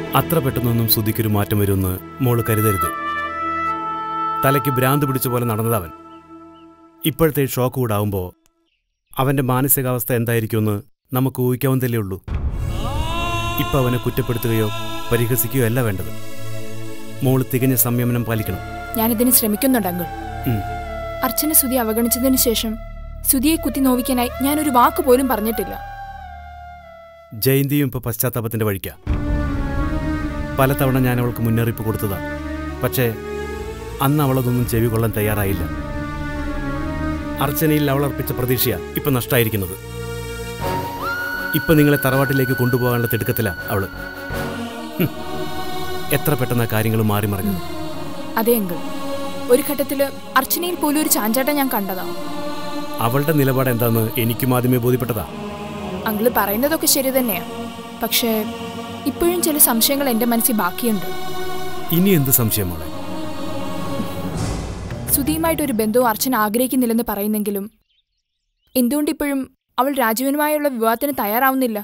അത്ര പെട്ടെന്നൊന്നും സുധിക്കൊരു മാറ്റം വരുമെന്ന് മോള് കരുതരുത് തലയ്ക്ക് ഭ്രാന്ത് പിടിച്ച പോലെ നടന്നതവൻ ഇപ്പോഴത്തെ ഈ ഷോക്ക് കൂടാവുമ്പോൾ അവന്റെ മാനസികാവസ്ഥ എന്തായിരിക്കുമെന്ന് നമുക്ക് ഊഹിക്കാവുന്നതല്ലേ ഉള്ളൂ ഇപ്പൊ അവനെ കുറ്റപ്പെടുത്തുകയോ പരിഹസിക്കുകയോ അല്ല വേണ്ടത് മോള് തികഞ്ഞ സംയമനം പാലിക്കണം ഞാനിതിന് ശ്രമിക്കുന്നുണ്ട് അങ്കിൾ ഉം. അർച്ചന സുധി അവഗണിച്ചതിന് ശേഷം സുധിയെ കുത്തി നോവിക്കാനായി ഞാനൊരു വാക്ക് പോലും പറഞ്ഞിട്ടില്ല ജയന്തിയും ഇപ്പൊ പശ്ചാത്താപത്തിന്റെ വഴിക്കാ പലതവണ ഞാൻ അവൾക്ക് മുന്നറിയിപ്പ് കൊടുത്തതാ പക്ഷേ അന്ന് അവളതൊന്നും ചെവി കൊള്ളാൻ തയ്യാറായില്ല അർച്ചനയിൽ അവൾ അർപ്പിച്ച പ്രതീക്ഷയാ ഇപ്പൊ നഷ്ടമായിരിക്കുന്നത് ഇപ്പൊ നിങ്ങളെ തറവാട്ടിലേക്ക് കൊണ്ടുപോകാനുള്ള തിടുക്കത്തിലാ അവള് ഹും. എത്ര പെട്ടെന്നാ കാര്യങ്ങൾ മാറി മറിഞ്ഞത് അതെ അങ്കിൾ ഒരു ഘട്ടത്തില് അർച്ചനയിൽ പോലും ഒരു ചാഞ്ചാട്ടം ഞാൻ കണ്ടതാ അവളുടെ നിലപാട് എന്താന്ന് എനിക്കും ആദ്യമേ ബോധ്യപ്പെട്ടതാ അങ്കിള് പറയുന്നതൊക്കെ ശരി തന്നെയാ പക്ഷേ ഇപ്പോഴും ചില സംശയങ്ങൾ എന്റെ മനസ്സിൽ ബാക്കിയുണ്ട് ഇനി എന്ത് സംശയം മോളെ സുധിയുമായിട്ടൊരു ബന്ധവും അർച്ചന ആഗ്രഹിക്കുന്നില്ലെന്ന് പറയുന്നെങ്കിലും എന്തുകൊണ്ട് ഇപ്പോഴും അവൾ രാജുവിനുമായുള്ള വിവാഹത്തിന് തയ്യാറാവുന്നില്ല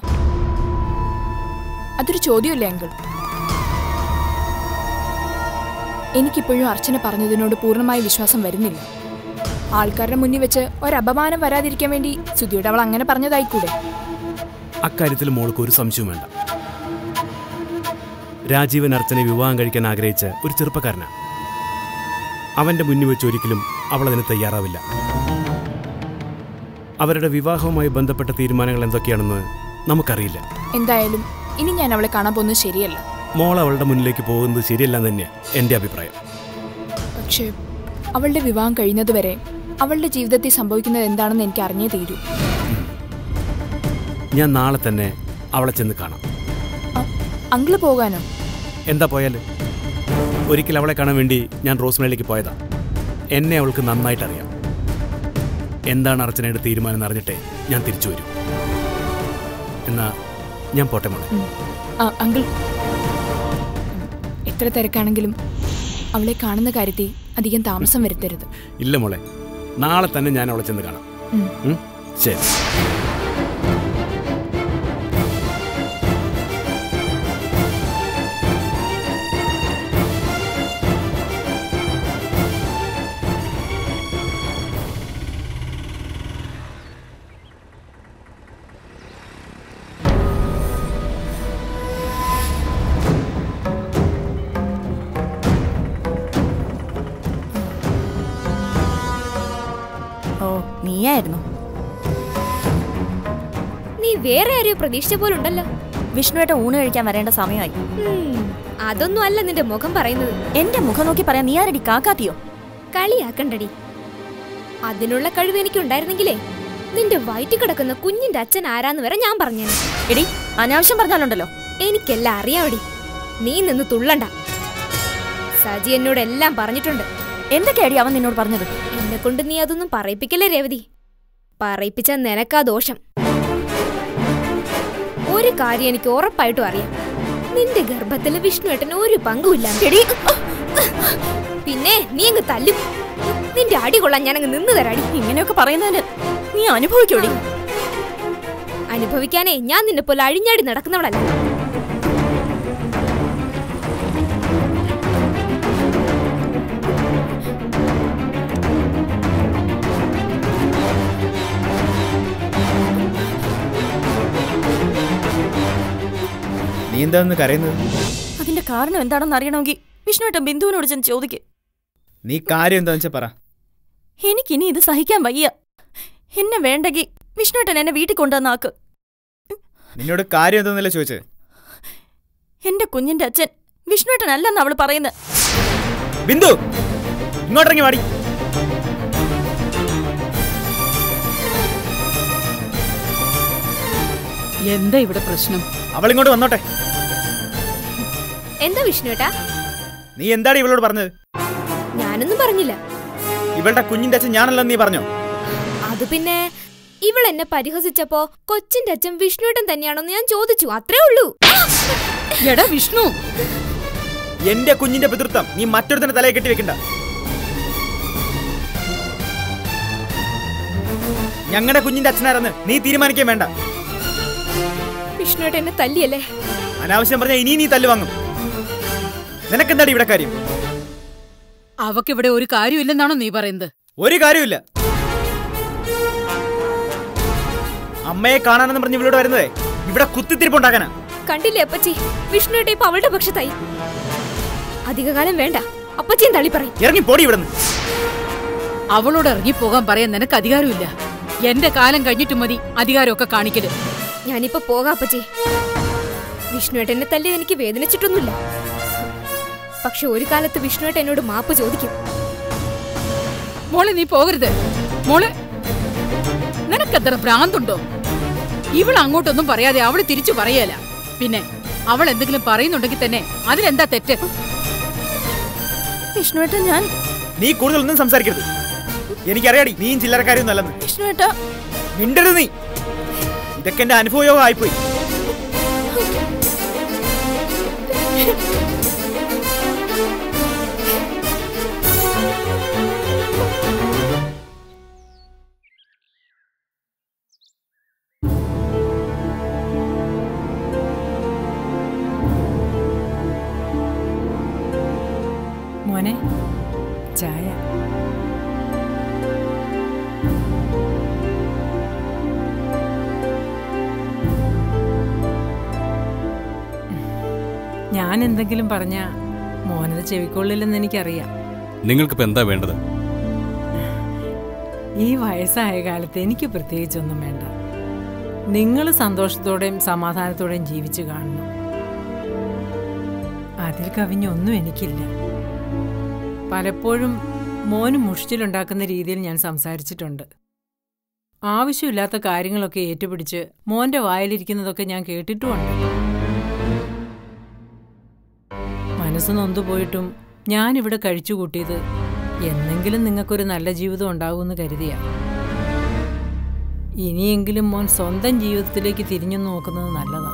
അതൊരു ചോദ്യമല്ലേ അങ്കിൾ എനിക്കിപ്പോഴും അർച്ചന പറഞ്ഞതിനോട് പൂർണ്ണമായ വിശ്വാസം വരുന്നില്ല ആൾക്കാരുടെ മുന്നിൽ വെച്ച് ഒരപമാനം വരാതിരിക്കാൻ വേണ്ടി സുധിയോട് അവൾ അങ്ങനെ പറഞ്ഞതായിക്കൂടെ അക്കാര്യത്തിൽ മോൾക്ക് ഒരു സംശയവും വേണ്ട രാജീവൻ അർച്ചനെ വിവാഹം കഴിക്കാൻ ആഗ്രഹിച്ച ഒരു ചെറുപ്പക്കാരനാ അവന്റെ മുന്നിൽ വെച്ച് ഒരിക്കലും അവൾ അതിന് തയ്യാറാവില്ല അവരുടെ വിവാഹവുമായി ബന്ധപ്പെട്ട തീരുമാനങ്ങൾ എന്തൊക്കെയാണെന്ന് നമുക്കറിയില്ല എന്തായാലും ഇനി ഞാൻ അവളെ കാണാൻ പോകുന്നത് ശരിയല്ല മോൾ അവളുടെ മുന്നിലേക്ക് പോകുന്നത് ശരിയല്ലെന്ന് തന്നെയാണ് എൻ്റെ അഭിപ്രായം പക്ഷേ അവളുടെ വിവാഹം കഴിയുന്നതുവരെ അവളുടെ ജീവിതത്തിൽ സംഭവിക്കുന്നത് എന്താണെന്ന് എനിക്ക് അറിഞ്ഞേ തീരൂ ഞാൻ നാളെ തന്നെ അവളെ ചെന്ന് കാണാം അ- അങ്കിള് പോകാനോ എന്താ പോയാൽ ഒരിക്കൽ അവളെ കാണാൻ വേണ്ടി ഞാൻ റോസ്മലയിലേക്ക് പോയതാ എന്നെ അവൾക്ക് നന്നായിട്ട് അറിയാം എന്താണ് അർച്ചനയുടെ തീരുമാനം എന്ന് അറിഞ്ഞിട്ടേ ഞാൻ തിരിച്ചു വരും എന്നാ ഞാൻ പോട്ടെ മോളെ ഉം. ആ, അങ്കിൾ എത്ര തിരക്കാണെങ്കിലും അവളെ കാണുന്ന കാര്യത്തിൽ അധികം താമസം വരുത്തരുത് ഇല്ല മോളെ നാളെ തന്നെ ഞാൻ അവളെ ചെന്ന് കാണാം ഉം. ഉം? ശരി ഓ നീയായിരുന്നു നീ വേറെ ആരെയോ പ്രതീക്ഷിച്ച പോലുണ്ടല്ലോ വിഷ്ണുവേട്ട ഊണ് കഴിക്കാൻ വരേണ്ട സമയമായി ഉം, അതൊന്നും അല്ല നിന്റെ മുഖം പറയുന്നത് എന്റെ മുഖം നോക്കി പറയാൻ നീ ആരടി കാക്കാത്തിയോ കളിയാക്കണ്ടടി അതിനുള്ള കഴിവ് എനിക്കുണ്ടായിരുന്നെങ്കിലേ നിന്റെ വയറ്റിൽ കിടക്കുന്ന കുഞ്ഞിന്റെ അച്ഛൻ ആരാന്ന് വരെ ഞാൻ പറഞ്ഞു എടി അനാവശ്യം പറഞ്ഞാലുണ്ടല്ലോ എനിക്കെല്ലാം അറിയാവടി നീ നിന്ന് തുള്ളണ്ട സജി എന്നോട് എല്ലാം പറഞ്ഞിട്ടുണ്ട് എന്തൊക്കെയാടി അവൻ നിന്നോട് പറഞ്ഞത് എന്നെ കൊണ്ട് നീ അതൊന്നും പറയിപ്പിക്കല്ലേ രേവതി പറയിപ്പിച്ച നിനക്കാ ദോഷം ഒരു കാര്യം എനിക്ക് ഉറപ്പായിട്ടും അറിയാം നിന്റെ ഗർഭത്തില് വിഷ്ണുവേട്ടന് ഒരു പങ്കുമില്ല എടി പിന്നെ നീ അങ്ങ് തല്ലും നിന്റെ അടി കൊള്ളാൻ ഞാൻ അങ്ങ് നിന്ന് തരാടി ഇങ്ങനെയൊക്കെ പറയുന്നതിന് നീ അനുഭവിക്കോടി അനുഭവിക്കാനേ ഞാൻ നിന്നെ പോലെ അഴിഞ്ഞാടി നടക്കുന്നവളല്ല നീ എന്താന്ന് കരയുന്നത് അതിന്റെ കാരണം എന്താണെന്ന് അറിയണമെങ്കിൽ വിഷ്ണുവേട്ടൻ ബിന്ദുവിനോട് ചെന്ന് ചോദിക്ക് നീ കാര്യം എന്താന്ന് വെച്ചാ പറ എനിക്കിനി ഇത് സഹിക്കാൻ വയ്യ എന്നെ വേണ്ടെങ്കിൽ വിഷ്ണുവേട്ടൻ എന്നെ വീട്ടിൽ കൊണ്ടുവന്നാക്ക് നിന്നോട് കാര്യം എന്താന്നല്ലേ ചോദിച്ചത് എന്റെ കുഞ്ഞിന്റെ അച്ഛൻ വിഷ്ണുവേട്ടനല്ലെന്ന് അവള് പറയുന്നത് ബിന്ദു ഇങ്ങോട്ടിറങ്ങി വാടി എന്താ ഇവിടെ പ്രശ്നം അവൾ ഇങ്ങോട്ട് വന്നോട്ടെ എന്താ വിഷ്ണുവേട്ടാ നീ എന്താണ് ഇവളോട് പറഞ്ഞത് ഞാനൊന്നും പറഞ്ഞില്ല ഇവളുടെ കുഞ്ഞിന്റെ അച്ഛൻ ഞാനല്ലെന്ന് നീ പറഞ്ഞോ അത് പിന്നെ ഇവൾ എന്നെ പരിഹസിച്ചപ്പോ കൊച്ചിന്റെ അച്ഛൻ വിഷ്ണുവേട്ടൻ തന്നെയാണോന്ന് ഞാൻ ചോദിച്ചു അത്രേ ഉള്ളൂ എടാ വിഷ്ണു എന്റെ കുഞ്ഞിന്റെ പിതൃത്വം നീ മറ്റൊരുത്തന്റെ തലയെ കെട്ടി വെക്കണ്ട ഞങ്ങളുടെ കുഞ്ഞിന്റെ അച്ഛനാരെന്ന് നീ തീരുമാനിക്കാൻ വേണ്ട വിഷ്ണുവേട്ടൻ എന്നെ തല്ലിയല്ലേ അനാവശ്യം പറഞ്ഞ ഇനി നീ തല്ല് വാങ്ങും നിനക്കെന്താടി ഇവിടെ കാര്യം അവക്കിവിടെ ഒരു കാര്യമില്ലെന്നാണോ നീ പറയുന്നത് ഒരു കാര്യമില്ല അമ്മയെ കാണാനെന്ന് പറഞ്ഞ് ഇവളോട് വരുന്നതേ ഇവിടെ കുത്തിത്തിരിപ്പുണ്ടാക്കാനാ കണ്ടില്ലേ അപ്പച്ചി വിഷ്ണുവേട്ട ഇപ്പൊ അവളുടെ പക്ഷത്തായി അധികകാലം വേണ്ട അപ്പച്ചിയും തള്ളി പറയും ഇറങ്ങി പോടി ഇവിടുന്ന് അവളോട് ഇറങ്ങിപ്പോകാൻ പറയാൻ നിനക്ക് അധികാരമില്ല എന്റെ കാലം കഴിഞ്ഞിട്ട് മതി അധികാരമൊക്കെ കാണിക്കല് ഞാനിപ്പോ പോകാം അപ്പച്ചി വിഷ്ണുവേട്ടനെ തല്ലി എനിക്ക് വേദനിച്ചിട്ടൊന്നുമില്ല പക്ഷെ ഒരു കാലത്ത് വിഷ്ണുവേട്ട എന്നോട് മാപ്പ് ചോദിക്കും മോളെ നീ പോകരുത് മോളെ നിനക്കെത്ര ഭ്രാന്തുണ്ടോ ഇവൾ അങ്ങോട്ടൊന്നും പറയാതെ അവള് തിരിച്ചു പറയല പിന്നെ അവൾ എന്തെങ്കിലും പറയുന്നുണ്ടെങ്കിൽ തന്നെ അതിലെന്താ തെറ്റ് വിഷ്ണുവേട്ട ഞാൻ നീ കൂടുതൽ ഒന്നും സംസാരിക്കരുത് എനിക്കറിയാടി നീയും ചില്ലറക്കാരിയൊന്നും അല്ലെന്ന് വിഷ്ണുവേട്ട മിണ്ടരുത് നീ ഇതൊക്കെ എന്റെ അനുഭവയോഗം ആയിപ്പോയി മോനെ ചായ ഞാൻ എന്തെങ്കിലും പറഞ്ഞ മോനത് ചെവിക്കൊള്ളില്ലെന്ന് എനിക്കറിയാം നിങ്ങൾക്കിപ്പോൾ എന്താ വേണ്ടത് ഈ വയസ്സായ കാലത്ത് എനിക്ക് പ്രത്യേകിച്ചൊന്നും വേണ്ട നിങ്ങൾ സന്തോഷത്തോടെയും സമാധാനത്തോടെയും ജീവിച്ചു കാണണം അതിൽ കവിഞ്ഞൊന്നും എനിക്കില്ല പലപ്പോഴും മോന് മുഷിച്ചിലുണ്ടാക്കുന്ന രീതിയിൽ ഞാൻ സംസാരിച്ചിട്ടുണ്ട് ആവശ്യമില്ലാത്ത കാര്യങ്ങളൊക്കെ ഏറ്റുപിടിച്ച് മോന്റെ വായിലിരിക്കുന്നതൊക്കെ ഞാൻ കേട്ടിട്ടുമുണ്ട് മനസ്സ് നൊന്തുപോയിട്ടും ഞാനിവിടെ കഴിച്ചുകൂട്ടിയത് എന്നെങ്കിലും നിങ്ങൾക്കൊരു നല്ല ജീവിതം ഉണ്ടാകുമെന്ന് കരുതിയാ ഇനിയെങ്കിലും മോൻ സ്വന്തം ജീവിതത്തിലേക്ക് തിരിഞ്ഞു നോക്കുന്നത് നല്ലതാ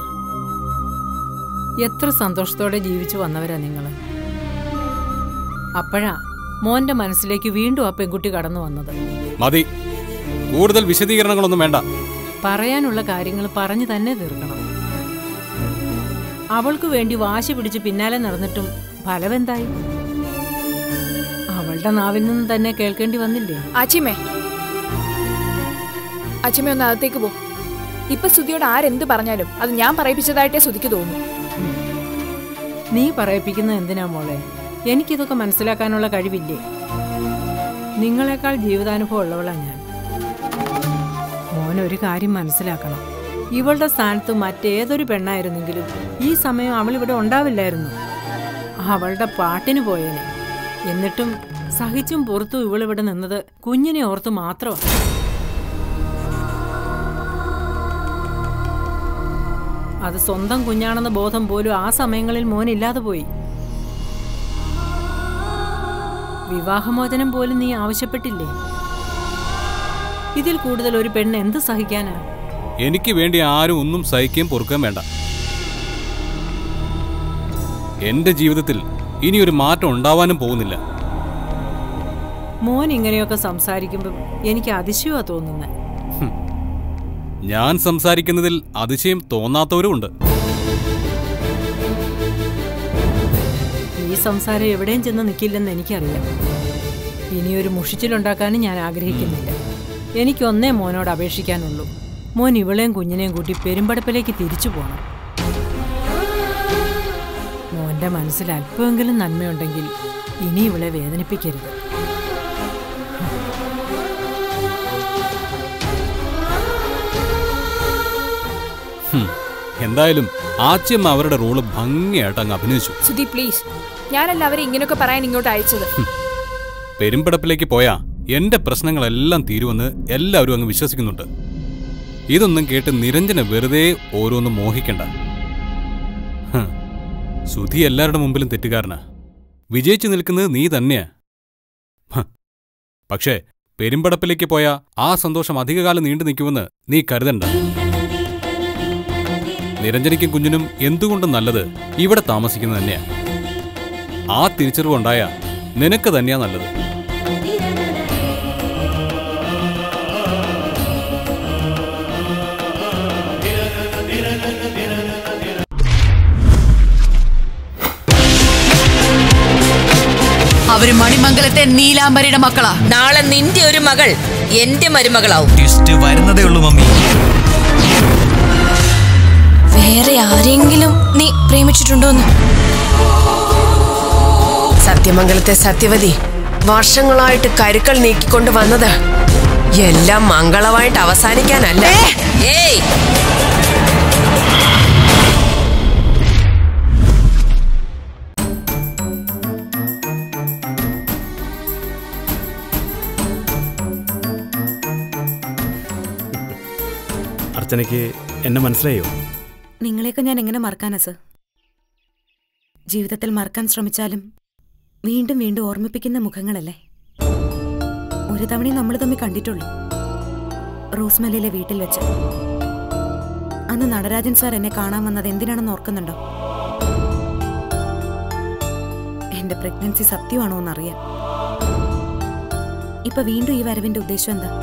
എത്ര സന്തോഷത്തോടെ ജീവിച്ചു വന്നവരാ നിങ്ങൾ അപ്പോഴാ മോന്റെ മനസ്സിലേക്ക് വീണ്ടും ആ പെൺകുട്ടി കടന്നു വന്നത് മതി കൂടുതൽ വിശദീകരണങ്ങളൊന്നും വേണ്ട പറയാനുള്ള കാര്യങ്ങൾ പറഞ്ഞു തന്നെ തീർക്കണം അവൾക്ക് വേണ്ടി വാശി പിടിച്ച് പിന്നാലെ നടന്നിട്ടും ഫലമെന്തായി അവളുടെ നാവിൽ നിന്ന് തന്നെ കേൾക്കേണ്ടി വന്നില്ലേ ആച്ചിമേ അച്ചിമ ഒന്ന് അകത്തേക്ക് പോ ഇപ്പൊ സ്തുതിയോട് ആരെന്ത് പറഞ്ഞാലും അത് ഞാൻ പറയിപ്പിച്ചതായിട്ടേ സ്തുതിക്ക് തോന്നുന്നു നീ പറയിപ്പിക്കുന്നത് എന്തിനാ മോളെ എനിക്കിതൊക്കെ മനസ്സിലാക്കാനുള്ള കഴിവില്ലേ നിങ്ങളെക്കാൾ ജീവിതാനുഭവം ഉള്ളവളാ ഞാൻ മോൻ ഒരു കാര്യം മനസ്സിലാക്കണം ഇവളുടെ സ്ഥാനത്ത് മറ്റേതൊരു പെണ്ണായിരുന്നെങ്കിലും ഈ സമയം അവൾ ഇവിടെ ഉണ്ടാവില്ലായിരുന്നു അവളുടെ പാട്ടിന് പോയേനെ എന്നിട്ടും സഹിച്ചും പുറത്തും ഇവളിവിടെ നിന്നത് കുഞ്ഞിനെ ഓർത്ത് മാത്രമാണ് അത് സ്വന്തം കുഞ്ഞാണെന്ന ബോധം പോലും ആ സമയങ്ങളിൽ മോനില്ലാതെ പോയി വിവാഹമോചനം പോലും നീ ആവശ്യപ്പെട്ടില്ലേ ഇതിൽ കൂടുതൽ ഒരു പെണ്ണ് എന്ത് സഹിക്കാനാ എനിക്ക് വേണ്ടി ആരും ഒന്നും സഹിക്കുകയും പൊറുക്കുകയും വേണ്ട എന്റെ ജീവിതത്തിൽ ഇനി ഒരു മാറ്റം ഉണ്ടാവാനും പോകുന്നില്ല മോൻ ഇങ്ങനെയൊക്കെ സംസാരിക്കുമ്പോൾ എനിക്ക് അതിശയമാ തോന്നുന്നത് ഞാൻ സംസാരിക്കുന്നതിൽ അതിശയം തോന്നാത്തവരും ഉണ്ട് ഈ സംസാരം എവിടെയും ചെന്ന് നിൽക്കില്ലെന്ന് എനിക്കറിയാം ഇനിയൊരു മുഷിച്ചിലുണ്ടാക്കാനും ഞാൻ ആഗ്രഹിക്കുന്നില്ല എനിക്കൊന്നേ മോനോട് അപേക്ഷിക്കാനുള്ളൂ മോൻ ഇവളെയും കുഞ്ഞിനെയും കൂട്ടി പെരുമ്പടപ്പിലേക്ക് തിരിച്ചു പോകണം മോന്റെ മനസ്സിൽ അല്പമെങ്കിലും നന്മയുണ്ടെങ്കിൽ ഇനി ഇവളെ വേദനിപ്പിക്കരുത് ഹും, എന്തായാലും ആച്ചമ്മ അവരുടെ റോള് ഭംഗിയായിട്ട് അങ്ങ് അഭിനയിച്ചു സുധി പ്ലീസ് ഞാനല്ല അവരെ ഇങ്ങനെയൊക്കെ പറയാൻ ഇങ്ങോട്ട് അയച്ചത് പെരുമ്പടപ്പിലേക്ക് പോയാ എന്റെ പ്രശ്നങ്ങളെല്ലാം തീരുമെന്ന് എല്ലാവരും അങ്ങ് വിശ്വസിക്കുന്നുണ്ട് ഇതൊന്നും കേട്ട് നിരഞ്ജന വെറുതെ ഓരോന്നും മോഹിക്കണ്ട ഹ്, സുധി എല്ലാവരുടെ മുമ്പിലും തെറ്റുകാരനാ വിജയിച്ചു നിൽക്കുന്നത് നീ തന്നെയാ ഹ്, പക്ഷേ പെരുമ്പടപ്പിലേക്ക് പോയ ആ സന്തോഷം അധികകാലം നീണ്ടു നിൽക്കുമെന്ന് നീ കരുതണ്ട നിരഞ്ജനയ്ക്കും കുഞ്ഞിനും എന്തുകൊണ്ടും നല്ലത് ഇവിടെ താമസിക്കുന്നത് തന്നെയാ ആ തിരിച്ചറിവുണ്ടായ നിനക്ക് തന്നെയാ നല്ലത് സത്യമംഗലത്തെ നീലാംബരിയുടെ മക്കളാ നാളെ നിന്റെ ഒരു മകൾ എന്റെ മരുമകളാവും ട്വിസ്റ്റ് വരുന്നതേ ഉള്ളൂ മമ്മി വേറെ ആരെങ്കിലും നീ പ്രേമിച്ചിട്ടുണ്ടോന്ന് സത്യമംഗലത്തെ സത്യവതി വർഷങ്ങളായിട്ട് കരുക്കൾ നീക്കിക്കൊണ്ട് വന്നത് എല്ലാം മംഗളമായിട്ട് അവസാനിക്കാനല്ല ഏയ് അർച്ചനയ്ക്ക് എന്നെ മനസ്സിലായോ നിങ്ങളെയൊക്കെ ഞാൻ എങ്ങനെ മറക്കാനാ സർ ജീവിതത്തിൽ മറക്കാൻ ശ്രമിച്ചാലും വീണ്ടും വീണ്ടും ഓർമ്മിപ്പിക്കുന്ന മുഖങ്ങളല്ലേ ഒരു തവണയും നമ്മൾ തമ്മിൽ കണ്ടിട്ടുള്ളൂ റോസ്മലയിലെ വീട്ടിൽ വെച്ച് അന്ന് നടരാജൻ സാർ എന്നെ കാണാൻ വന്നത് എന്തിനാണെന്ന് ഓർക്കുന്നുണ്ടോ എന്റെ പ്രഗ്നൻസി സത്യമാണോ എന്നറിയാൻ ഇപ്പൊ വീണ്ടും ഈ വരവിന്റെ ഉദ്ദേശം എന്താ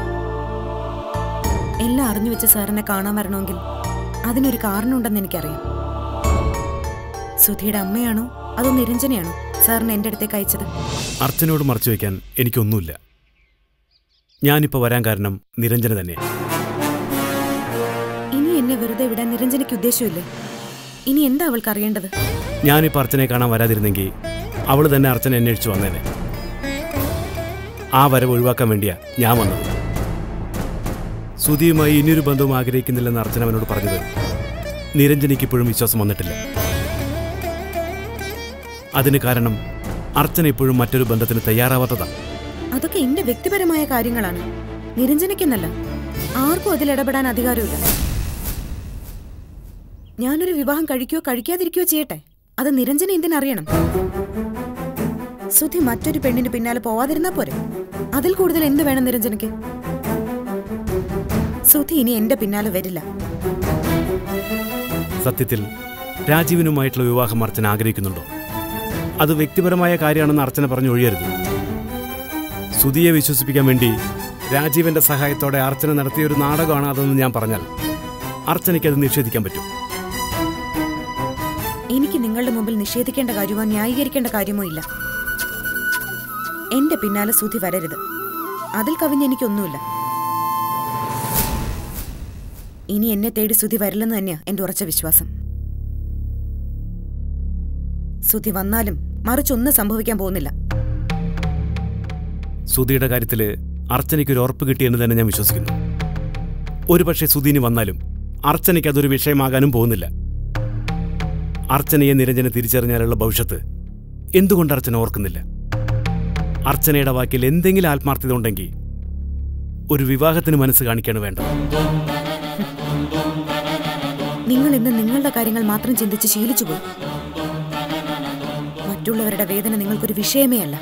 എല്ലാം അറിഞ്ഞു വെച്ച് സാറിനെ കാണാൻ വരണമെങ്കിൽ അതിനൊരു കാരണമുണ്ടെന്ന് എനിക്കറിയാം സുധിയുടെ അമ്മയാണോ അതോ നിരഞ്ജനയാണോ സാറിന് എന്റെ അടുത്തേക്ക് അയച്ചത് അർച്ചനയോട് മറച്ചു വയ്ക്കാൻ എനിക്കൊന്നുമില്ല ഞാനിപ്പോൾ വരാൻ കാരണം നിരഞ്ജന തന്നെയാണ് ഇനി എന്നെ വെറുതെ വിടാൻ നിരഞ്ജനയ്ക്ക് ഉദ്ദേശമില്ലേ ഇനി എന്താ അവൾക്ക് അറിയേണ്ടത് ഞാനിപ്പോൾ അർച്ചനയെ കാണാൻ വരാതിരുന്നെങ്കിൽ അവൾ തന്നെ അർച്ചന അന്വേഷിച്ച് വന്നേനെ ആ വരവ് ഒഴിവാക്കാൻ വേണ്ടിയാ ഞാൻ വന്നത് സുധിയുമായി ഇനിയൊരു ബന്ധവും ആഗ്രഹിക്കുന്നില്ലെന്ന് അർച്ചന അവനോട് പറഞ്ഞത് നിരഞ്ജനയ്ക്ക് ഇപ്പോഴും വിശ്വാസം വന്നിട്ടില്ല അതിന് കാരണം അർച്ചന ഇപ്പോഴും മറ്റൊരു ബന്ധത്തിന് തയ്യാറാവാത്തതാണ് അതൊക്കെ എന്റെ വ്യക്തിപരമായ കാര്യങ്ങളാണ് നിരഞ്ജനയ്ക്കെന്നല്ല ആർക്കും അതിൽ ഇടപെടാൻ അധികാരമില്ല ഞാനൊരു വിവാഹം കഴിക്കുകയോ കഴിക്കാതിരിക്കുകയോ ചെയ്യട്ടെ അത് നിരഞ്ജന എന്തിനറിയണം സുധി മറ്റൊരു പെണ്ണിന് പിന്നാലെ പോവാതിരുന്നാ പോരെ അതിൽ കൂടുതൽ എന്ത് വേണം നിരഞ്ജനയ്ക്ക് സുധി ഇനി എന്റെ പിന്നാലെ വരില്ല സത്യത്തിൽ രാജീവിനുമായിട്ടുള്ള വിവാഹം അർച്ചന ആഗ്രഹിക്കുന്നുണ്ടോ അത് വ്യക്തിപരമായ കാര്യമാണെന്ന് അർച്ചന പറഞ്ഞു ഒഴിയരുത് സുധിയെ വിശ്വസിപ്പിക്കാൻ വേണ്ടി രാജീവിന്റെ സഹായത്തോടെ അർച്ചന നടത്തിയ ഒരു നാടകമാണ് അതെന്ന് ഞാൻ പറഞ്ഞാൽ അർച്ചനയ്ക്ക് അത് നിഷേധിക്കാൻ പറ്റും എനിക്ക് നിങ്ങളുടെ മുമ്പിൽ നിഷേധിക്കേണ്ട കാര്യമോ ന്യായീകരിക്കേണ്ട കാര്യമോ ഇല്ല എന്റെ പിന്നാലെ സുധി വരരുത് അതിൽ കവിഞ്ഞ് എനിക്കൊന്നുമില്ല ഇനി എന്നെ തേടി സുധി വരില്ലെന്ന് തന്നെയാ എന്റെ ഉറച്ച വിശ്വാസം സുധി വന്നാലും മറിച്ചൊന്നും സംഭവിക്കാൻ പോകുന്നില്ല സുധിയുടെ കാര്യത്തിൽ അർച്ചനയ്ക്ക് ഒരു ഉറപ്പ് കിട്ടിയെന്ന് തന്നെ ഞാൻ വിശ്വസിക്കുന്നു ഒരുപക്ഷെ സുധീനി വന്നാലും അർച്ചനയ്ക്ക് അതൊരു വിഷയമാകാനും പോകുന്നില്ല അർച്ചനയെ നിരഞ്ജന തിരിച്ചറിഞ്ഞാലുള്ള ഭവിഷ്യത്ത് എന്തുകൊണ്ട് അർച്ചന ഓർക്കുന്നില്ല അർച്ചനയുടെ വാക്കിൽ എന്തെങ്കിലും ആത്മാർത്ഥത ഉണ്ടെങ്കിൽ ഒരു വിവാഹത്തിന് മനസ്സ് കാണിക്കാണ് വേണ്ടത് നിങ്ങൾ ഇന്ന് നിങ്ങളുടെ കാര്യങ്ങൾ മാത്രം ചിന്തിച്ച് ശീലിച്ചു പോയി മറ്റുള്ളവരുടെ വേദന നിങ്ങൾക്കൊരു വിഷയമേ അല്ല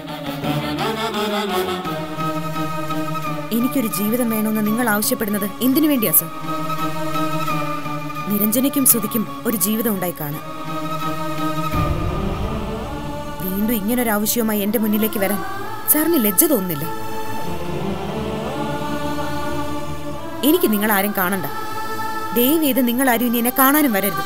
എനിക്കൊരു ജീവിതം വേണമെന്ന് നിങ്ങൾ ആവശ്യപ്പെടുന്നത് എന്തിനു വേണ്ടിയാ സർ നിരഞ്ജനയ്ക്കും ശ്രുതിക്കും ഒരു ജീവിതം ഉണ്ടായി കാണാം വീണ്ടും ഇങ്ങനൊരു ആവശ്യവുമായി എന്റെ മുന്നിലേക്ക് വരാൻ സാറിന് ലജ്ജ തോന്നുന്നില്ലേ എനിക്ക് നിങ്ങൾ ആരും കാണണ്ട ദയവേത് നിങ്ങൾ ആരും ഇനി എന്നെ കാണാനും വരരുത്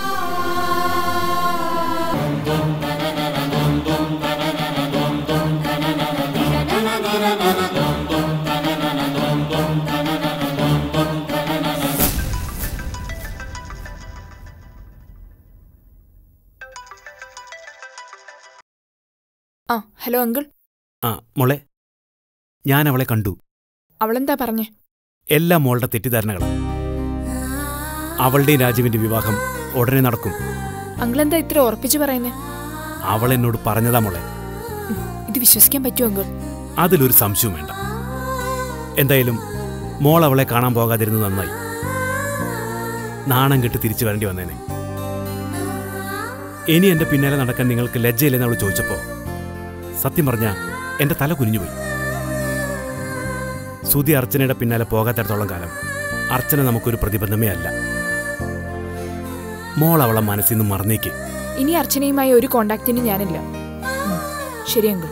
ആ ഹലോ അങ്കിൾ ആ മോളെ ഞാൻ അവളെ കണ്ടു അവളെന്താ പറഞ്ഞേ എല്ലാം മോളുടെ തെറ്റിദ്ധാരണകളാണ് അവളുടെയും രാജീവിന്റെ വിവാഹം ഉടനെ നടക്കും അങ്കിൾ എന്താ ഇത്ര ഉറപ്പിച്ചു പറയുന്നേ അവൾ എന്നോട് പറഞ്ഞതാ മോളെ ഇത് വിശ്വസിക്കാൻ പറ്റുമോ അങ്കിൾ അതിലൊരു സംശയവും വേണ്ട എന്തായാലും മോൾ അവളെ കാണാൻ പോകാതിരുന്നത് നന്നായി നാണം കെട്ട് തിരിച്ചു വരേണ്ടി വന്നേനെ ഇനി എന്റെ പിന്നാലെ നടക്കാൻ നിങ്ങൾക്ക് ലജ്ജയില്ലെന്ന് അവൾ ചോദിച്ചപ്പോ സത്യം പറഞ്ഞ എന്റെ തല കുനിഞ്ഞുപോയി സുതി അർച്ചനയുടെ പിന്നാലെ പോകാത്തിടത്തോളം കാലം അർച്ചന നമുക്കൊരു പ്രതിബന്ധമേ അല്ല മോൾ അവളെ മനസ്സിൽ നിന്ന് മറന്നേക്ക് ഇനി അർച്ചനയുമായി ഒരു കോണ്ടാക്റ്റിന് ഞാനില്ല ഉം, ശരി അങ്കിൾ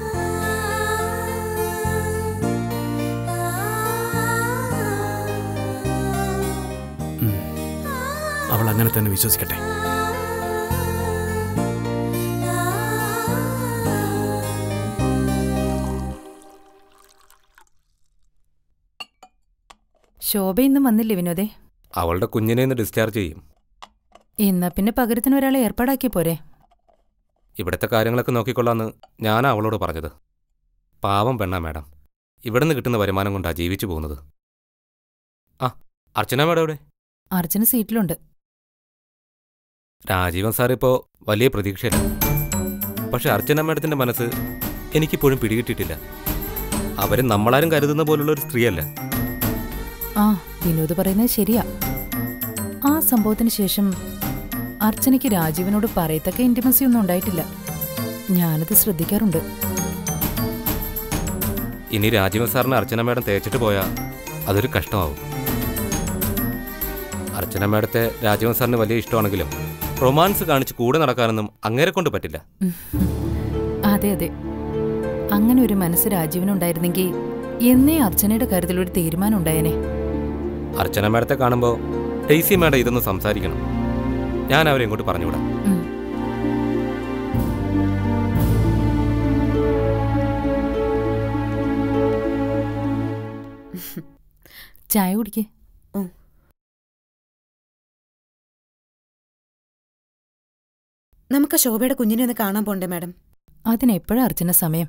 അവൾ അങ്ങനെ തന്നെ വിശ്വസിക്കട്ടെ ശോഭ ഇന്നും വന്നില്ലേ വിനോദേ അവളുടെ കുഞ്ഞിനെ ഇന്ന് ഡിസ്ചാർജ് ചെയ്യും എന്നാ പിന്നെ പകരത്തിന് ഒരാളെ ഏർപ്പാടാക്കി പോരെ ഇവിടുത്തെ കാര്യങ്ങളൊക്കെ നോക്കിക്കൊള്ളാന്ന് ഞാനാ അവളോട് പറഞ്ഞത് പാവം പെണ്ണ മാഡം ഇവിടുന്ന് കിട്ടുന്ന വരുമാനം കൊണ്ടാ ജീവിച്ചു പോകുന്നത് ആ അർച്ചന മാഡം എവിടെ അർച്ചന സീറ്റിലുണ്ട് രാജീവൻ സാർ ഇപ്പോൾ വലിയ പ്രതീക്ഷയില്ല പക്ഷെ അർച്ചന മാഡത്തിന്റെ മനസ്സ് എനിക്കിപ്പോഴും പിടികിട്ടിട്ടില്ല അവര് നമ്മളാരും കരുതുന്ന പോലുള്ള ഒരു സ്ത്രീയല്ല ആ വിനോദ് പറയുന്നത് ശരിയാ ആ സംഭവത്തിന് ശേഷം അർച്ചനയ്ക്ക് രാജീവനോട് പറയത്തക്ക ഇന്റിമസി ഒന്നും ഉണ്ടായിട്ടില്ല ഞാനത് ശ്രദ്ധിക്കാറുണ്ട് ഇനി രാജീവൻ സാറിനെ അർച്ചന മാഡം തേച്ചിട്ട് പോയാൽ അതൊരു കഷ്ടമാവും അർച്ചന മാഡത്തെ രാജീവൻ സാറിന് വലിയ ഇഷ്ടമാണെങ്കിലും റൊമാൻസ് കാണിച്ച് കൂടെ നടക്കാനൊന്നും അങ്ങേരെ കൊണ്ട് പറ്റില്ല അതെ അതെ അങ്ങനെ ഒരു മനസ്സ് രാജീവനുണ്ടായിരുന്നെങ്കിൽ എന്നേ അർച്ചനയുടെ കാര്യത്തിൽ ഒരു തീരുമാനം ഉണ്ടായേനെ അർച്ചന മാഡത്തെ കാണുമ്പോൾ ഡെയ്സി മാഡം ഇതൊന്ന് സംസാരിക്കണം ഞാൻ അവരെ ഇങ്ങോട്ട് പറഞ്ഞുവിടാം ഉം. ചായ കുടിക്കേ നമുക്ക് ശോഭയുടെ കുഞ്ഞിനെ ഒന്ന് കാണാൻ പോണ്ടേ മാഡം അതിനെപ്പോഴാ അർച്ചന സമയം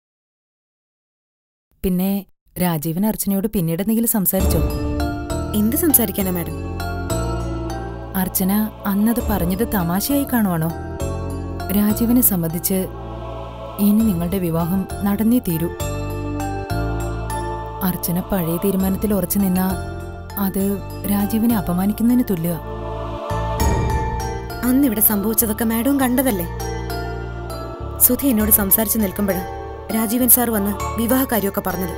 പിന്നെ രാജീവൻ അർച്ചനയോട് പിന്നീട് എന്തെങ്കിലും സംസാരിച്ചോ എന്ത് സംസാരിക്കാനാ മാഡം അർച്ചന അന്നത് പറഞ്ഞത് തമാശയായി കാണുവാണോ രാജീവനെ സംബന്ധിച്ച് ഇനി നിങ്ങളുടെ വിവാഹം നടന്നേ തീരൂ അർച്ചന പഴയ തീരുമാനത്തിൽ ഉറച്ചു നിന്നാ അത് രാജീവിനെ അപമാനിക്കുന്നതിന് തുല്യ അന്ന് ഇവിടെ സംഭവിച്ചതൊക്കെ മാഡവും കണ്ടതല്ലേ സുധി എന്നോട് സംസാരിച്ചു നിൽക്കുമ്പോഴാ രാജീവൻ സാർ വന്ന് വിവാഹകാര്യമൊക്കെ പറഞ്ഞത്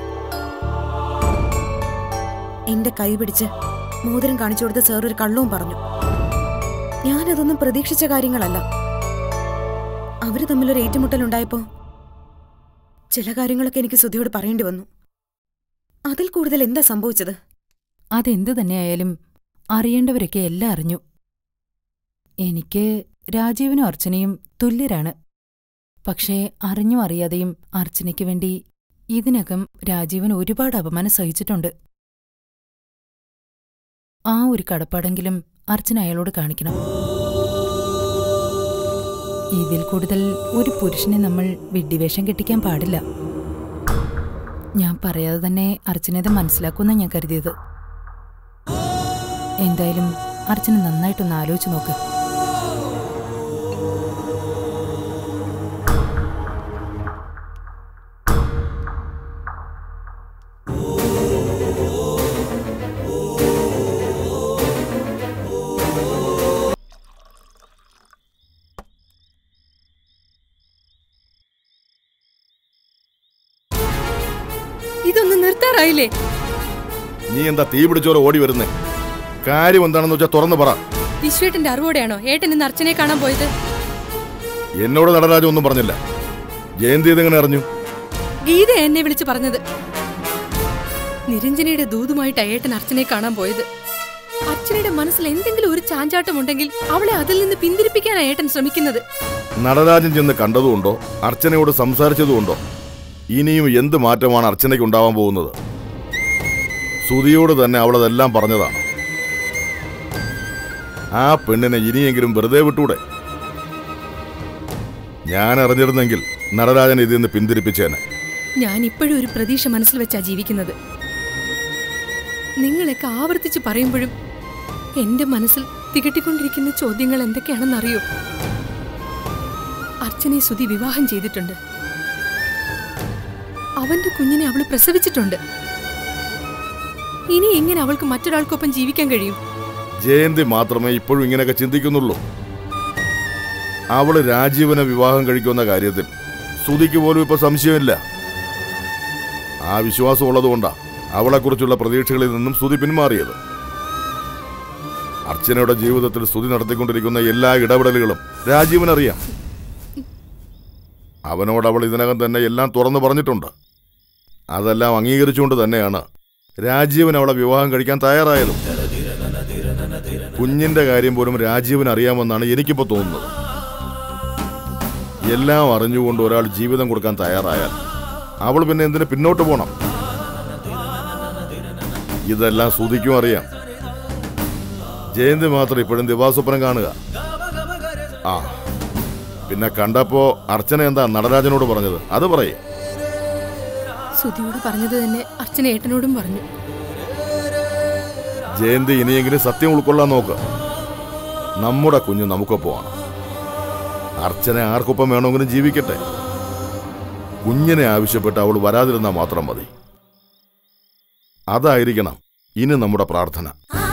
എന്റെ കൈ പിടിച്ച് മോതിരം കാണിച്ചു കൊടുത്ത് സാർ ഒരു കള്ളവും പറഞ്ഞു ഞാനതൊന്നും പ്രതീക്ഷിച്ച കാര്യങ്ങളല്ല അവര് തമ്മിലൊരു ഏറ്റുമുട്ടലുണ്ടായപ്പോ ചില കാര്യങ്ങളൊക്കെ എനിക്ക് സുധിയോട് പറയേണ്ടി വന്നു അതിൽ കൂടുതൽ എന്താ സംഭവിച്ചത് അതെന്ത് തന്നെയായാലും അറിയേണ്ടവരൊക്കെ എല്ലാം അറിഞ്ഞു എനിക്ക് രാജീവനും അർച്ചനയും തുല്യരാണ് പക്ഷേ അറിഞ്ഞും അറിയാതെയും അർച്ചനയ്ക്ക് വേണ്ടി ഇതിനകം രാജീവൻ ഒരുപാട് അപമാനം സഹിച്ചിട്ടുണ്ട് ആ ഒരു കടപ്പാടെങ്കിലും അർച്ചന അയാളോട് കാണിക്കണം ഇതിൽ കൂടുതൽ ഒരു പുരുഷനെ നമ്മൾ വിഡ്ഢിവേഷം കെട്ടിക്കാൻ പാടില്ല ഞാൻ പറയാതെ തന്നെ അർച്ചനത് മനസ്സിലാക്കുമെന്നാണ് ഞാൻ കരുതിയത് എന്തായാലും അർച്ചന നന്നായിട്ടൊന്ന് ആലോചിച്ച് നോക്ക് ഇതൊന്ന് നിർത്താറായില്ലേ നീ എന്താ തീ പിടിച്ചോലെ ഓടി വരുന്നേ കാര്യം എന്താണെന്ന് വെച്ചാൽ തുറന്നു പറ വിശ്വേട്ടന്റെ അറിവോടെയാണോ ഏട്ടൻ ഇന്ന് അർച്ചനയെ കാണാൻ പോയത് എന്നോട് നടരാജ ഒന്നും പറഞ്ഞില്ല ജയന്തി ഇതെങ്ങനെ അറിഞ്ഞു ഗീത എന്നെ വിളിച്ചു പറഞ്ഞത് നിരഞ്ജനയുടെ ദൂതുമായിട്ട് ഏട്ടൻ അർച്ചനയെ കാണാൻ പോയത് അർച്ചനയുടെ മനസ്സിൽ എന്തെങ്കിലും ഒരു ചാഞ്ചാട്ടം ഉണ്ടെങ്കിൽ അവളെ അതിൽ നിന്ന് പിന്തിരിപ്പിക്കാനാ ഏട്ടൻ ശ്രമിക്കുന്നത് നടരാജൻ ചെന്ന് കണ്ടതുകൊണ്ടോ അർച്ചനയോട് സംസാരിച്ചതുകൊണ്ടോ ഇനിയും എന്ത് മാറ്റമാണ് അർച്ചനയ്ക്ക് ഉണ്ടാവാൻ പോകുന്നത് സുതിയോട് തന്നെ അവളതെല്ലാം പറഞ്ഞതാണ് ആ പെണ്ണിനെ ഇനിയെങ്കിലും വെറുതെ വിട്ടൂടെ ഞാൻ അറിഞ്ഞിരുന്നെങ്കിൽ നടരാജൻ ഇതിൽ നിന്ന് പിന്തിരിപ്പിച്ചേനെ ഞാൻ ഇപ്പോഴും ഒരു പ്രതീക്ഷ മനസ്സിൽ വെച്ചാ ജീവിക്കുന്നത് നിങ്ങളൊക്കെ ആവർത്തിച്ച് പറയുമ്പോഴും എന്റെ മനസ്സിൽ തികട്ടിക്കൊണ്ടിരിക്കുന്ന ചോദ്യങ്ങൾ എന്തൊക്കെയാണെന്നറിയോ അർച്ചനെ സുധി വിവാഹം ചെയ്തിട്ടുണ്ട് അവന്റെ കുഞ്ഞിനെ അവൾ പ്രസവിച്ചിട്ടുണ്ട് ഇനി എങ്ങനെ അവൾക്ക് മറ്റൊരാൾക്കൊപ്പം ജീവിക്കാൻ കഴിയും ജയന്തി മാത്രമേ ഇപ്പോഴും ഇങ്ങനെയൊക്കെ ചിന്തിക്കുന്നുള്ളൂ അവള് രാജീവനെ വിവാഹം കഴിക്കുന്ന കാര്യത്തിൽ സുതിക്ക് പോലും ഇപ്പൊ സംശയമില്ല ആ വിശ്വാസം ഉള്ളതുകൊണ്ടാ അവളെക്കുറിച്ചുള്ള പ്രതീക്ഷകളിൽ നിന്നും സ്തുതി പിന്മാറിയത് അർച്ചനയുടെ ജീവിതത്തിൽ സ്തുതി നടത്തിക്കൊണ്ടിരിക്കുന്ന എല്ലാ ഇടപെടലുകളും രാജീവനറിയാം അവനോട് അവൾ ഇതിനകം തന്നെ എല്ലാം തുറന്നു പറഞ്ഞിട്ടുണ്ട് അതെല്ലാം അംഗീകരിച്ചുകൊണ്ട് തന്നെയാണ് രാജീവൻ അവളെ വിവാഹം കഴിക്കാൻ തയ്യാറായതും കുഞ്ഞിന്റെ കാര്യം പോലും രാജീവൻ അറിയാമെന്നാണ് എനിക്കിപ്പോ തോന്നുന്നത് എല്ലാം അറിഞ്ഞുകൊണ്ട് ഒരാൾ ജീവിതം കൊടുക്കാൻ തയ്യാറായാൽ അവൾ പിന്നെ എന്തിന് പിന്നോട്ട് പോണം ഇതെല്ലാം ശ്രുതിക്കും അറിയാം ജയന്തി മാത്രം ഇപ്പോഴും ദിവാസ്വപ്നം കാണുക ആ പിന്നെ കണ്ടപ്പോ അർച്ചന എന്താ നടരാജനോട് പറഞ്ഞത് അത് പറയേ സുധിയോട് പറഞ്ഞത് തന്നെ അർച്ചന ഏട്ടനോടും പറഞ്ഞു ജയന്തി ഇനിയെങ്കിലും സത്യം ഉൾക്കൊള്ളാൻ നോക്ക് നമ്മുടെ കുഞ്ഞ് നമുക്കൊപ്പമാണ് അർച്ചന ആർക്കൊപ്പം വേണമെങ്കിലും ജീവിക്കട്ടെ കുഞ്ഞിനെ ആവശ്യപ്പെട്ട് അവൾ വരാതിരുന്നാൽ മാത്രം മതി അതായിരിക്കണം ഇനി നമ്മുടെ പ്രാർത്ഥന